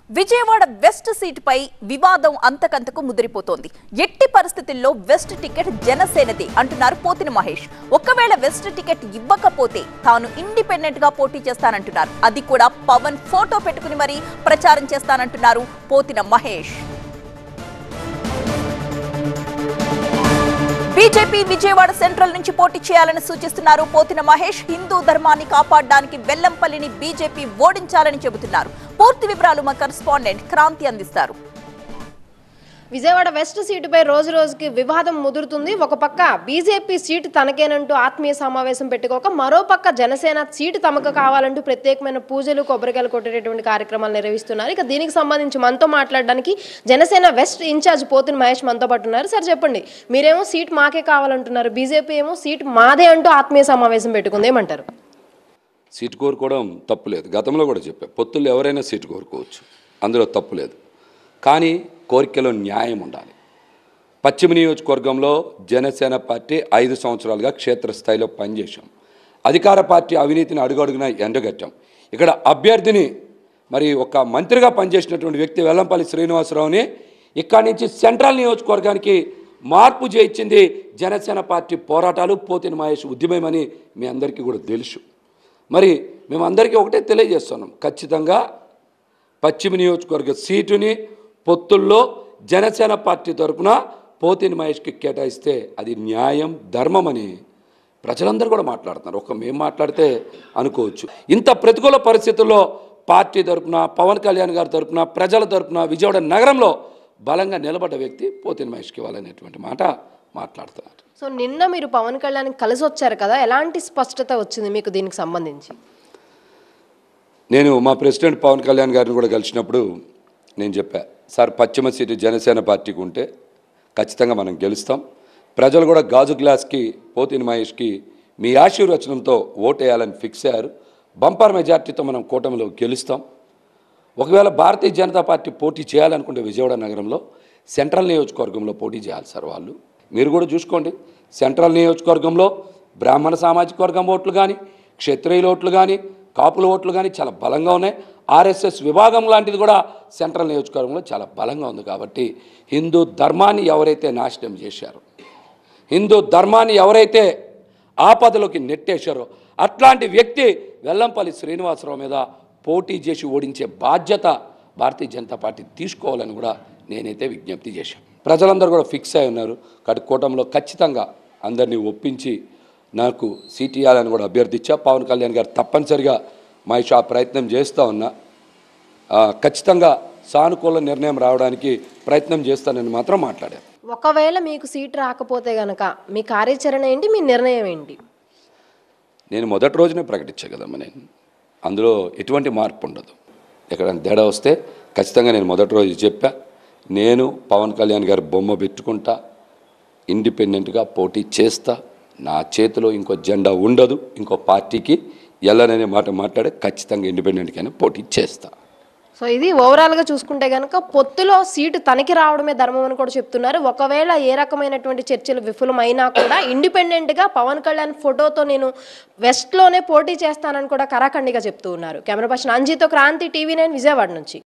Vijayawada west సీటుపై వివాదం అంతకంతకు ముదిరిపోతోంది ఎట్టి పరిస్థితుల్లో వెస్ట్ టికెట్ జనసేనదే అంటున్నారు పోతిన మహేష్ ఒకవేళ వెస్ట్ టికెట్ ఇవ్వకపోతే తాను ఇండిపెండెంట్ గా పోటీ చేస్తానంటున్నారు అది కూడా పవన్ ఫోటో పెట్టుకుని మరీ ప్రచారం చేస్తానంటున్నారు పోతిన మహేష్ బీజేపీ విజయవాడ సెంట్రల్ నుంచి పోటీ చేయాలని సూచిస్తున్నారు పోతిన మహేష్ హిందూ ధర్మాన్ని కాపాడడానికి వెల్లంపల్లిని బీజేపీ ఓడించాలని చెబుతున్నారు పూర్తి వివరాలు మా కరెస్పాండెంట్ క్రాంతి అందిస్తారు విజయవాడ వెస్ట్ సీటుపై రోజు రోజుకి వివాదం ముదురుతుంది ఒక పక్క బీజేపీ సీటు తనకేనంటూ ఆత్మీయ సమావేశం పెట్టుకోక మరో పక్క జనసేన సీటు తమకు కావాలంటూ ప్రత్యేకమైన పూజలు కొబ్బరికాయలు కొట్టేటటువంటి కార్యక్రమాలు నిర్వహిస్తున్నారు ఇక దీనికి సంబంధించి మనతో మాట్లాడడానికి జనసేన వెస్ట్ ఇన్ఛార్జ్ పోతున్న మహేష్ మనతో పాటు ఉన్నారు సార్ చెప్పండి మీరేమో సీట్ మాకే కావాలంటున్నారు బీజేపీ ఏమో సీట్ మాదే అంటూ ఆత్మీయ సమావేశం పెట్టుకుంది ఏమంటారు సీటు కోరుకోవడం తప్పు లేదు గతంలో కూడా చెప్పా పొత్తులు ఎవరైనా సీటు కోరుకోవచ్చు అందులో తప్పు లేదు కానీ కోరికలో న్యాయం ఉండాలి పశ్చిమ నియోజకవర్గంలో జనసేన పార్టీ ఐదు సంవత్సరాలుగా క్షేత్రస్థాయిలో పనిచేశాం అధికార పార్టీ అవినీతిని అడుగడుగున ఎండగట్టాం ఇక్కడ అభ్యర్థిని మరి ఒక మంత్రిగా పనిచేసినటువంటి వ్యక్తి వెల్లంపల్లి శ్రీనివాసరావుని ఇక్కడి నుంచి సెంట్రల్ నియోజకవర్గానికి మార్పు చేయించింది జనసేన పార్టీ పోరాటాలు పోతిన మహేష్ ఉద్యమమని మీ అందరికీ కూడా తెలుసు మరి మేమందరికీ ఒకటే తెలియజేస్తున్నాం ఖచ్చితంగా పశ్చిమ నియోజకవర్గ సీటుని పొత్తుల్లో జనసేన పార్టీ తరపున పోతిని మహేష్కి కేటాయిస్తే అది న్యాయం ధర్మం అని ప్రజలందరూ కూడా మాట్లాడుతున్నారు ఒక మేము మాట్లాడితే అనుకోవచ్చు ఇంత ప్రతికూల పరిస్థితుల్లో పార్టీ తరపున పవన్ కళ్యాణ్ గారి తరపున ప్రజల తరపున విజయవాడ నగరంలో బలంగా నిలబడ్డ వ్యక్తి పోతిని మహేష్కి ఇవ్వాలనేటువంటి మాట మాట్లాడుతున్నారు సో నిన్న మీరు పవన్ కళ్యాణ్ కలిసి వచ్చారు కదా ఎలాంటి స్పష్టత వచ్చింది మీకు దీనికి సంబంధించి నేను మా ప్రెసిడెంట్ పవన్ కళ్యాణ్ గారిని కూడా కలిసినప్పుడు నేను చెప్పా సార్ పశ్చిమ సీటు జనసేన పార్టీకి ఉంటే ఖచ్చితంగా మనం గెలుస్తాం ప్రజలు కూడా గాజు గ్లాస్కి పోతిని మహేష్కి మీ ఆశీర్వచనంతో ఓటేయాలని ఫిక్స్ అయ్యారు బంపర్ మెజార్టీతో మనం కూటమిలో గెలుస్తాం ఒకవేళ భారతీయ జనతా పార్టీ పోటీ చేయాలనుకుంటే విజయవాడ నగరంలో సెంట్రల్ నియోజకవర్గంలో పోటీ చేయాలి సార్ వాళ్ళు మీరు కూడా చూసుకోండి సెంట్రల్ నియోజకవర్గంలో బ్రాహ్మణ సామాజిక వర్గం ఓట్లు కానీ క్షత్రియుల ఓట్లు కానీ కాపుల ఓట్లు కానీ చాలా బలంగా ఉన్నాయి ఆర్ఎస్ఎస్ విభాగం లాంటిది కూడా సెంట్రల్ నియోజకవర్గంలో చాలా బలంగా ఉంది కాబట్టి హిందూ ధర్మాన్ని ఎవరైతే నాశనం చేశారో హిందూ ధర్మాన్ని ఎవరైతే ఆపదలోకి నెట్టేశారో అట్లాంటి వ్యక్తి వెల్లంపల్లి శ్రీనివాసరావు మీద పోటీ చేసి ఓడించే బాధ్యత భారతీయ జనతా పార్టీ తీసుకోవాలని కూడా నేనైతే విజ్ఞప్తి చేశాను ప్రజలందరూ కూడా ఫిక్స్ అయి ఉన్నారు కాబట్టి కూటమిలో ఖచ్చితంగా అందరినీ ఒప్పించి నాకు సీట్ ఇవ్వాలని కూడా అభ్యర్థించా పవన్ కళ్యాణ్ గారు తప్పనిసరిగా మా ఆ ప్రయత్నం చేస్తూ ఉన్నా ఆ, ఖచ్చితంగా సానుకూల నిర్ణయం రావడానికి ప్రయత్నం చేస్తానని మాత్రం మాట్లాడారు ఒకవేళ మీకు సీట్ రాకపోతే గనక మీ కార్యాచరణ ఏంటి మీ నిర్ణయం ఏంటి నేను మొదటి రోజునే ప్రకటించా కదమ్మా నేను అందులో ఎటువంటి మార్పు ఉండదు ఎక్కడైనా తేడా వస్తే ఖచ్చితంగా నేను మొదటి రోజు చెప్పా నేను పవన్ కళ్యాణ్ గారి బొమ్మ పెట్టుకుంటా ఇండిపెండెంట్గా పోటీ చేస్తా నా చేతిలో ఇంకో జెండా ఉండదు ఇంకో పార్టీకి వెళ్ళననే మాట మాట్లాడే ఖచ్చితంగా ఇండిపెండెంట్గానే పోటీ చేస్తా సో ఇది ఓవరాల్ గా చూసుకుంటే గనక పొత్తులో సీటు తనకి రావడమే ధర్మం అని కూడా చెప్తున్నారు ఒకవేళ ఏ రకమైనటువంటి చర్చలు విఫలమైనా కూడా ఇండిపెండెంట్ గా పవన్ కళ్యాణ్ ఫోటోతో నేను వెస్ట్ లోనే పోటీ చేస్తానని కూడా కరాఖండిగా చెప్తూ ఉన్నారు కెమెరా పర్సన్ అంజీతో క్రాంతి టీవీ నైన్ విజయవాడ నుంచి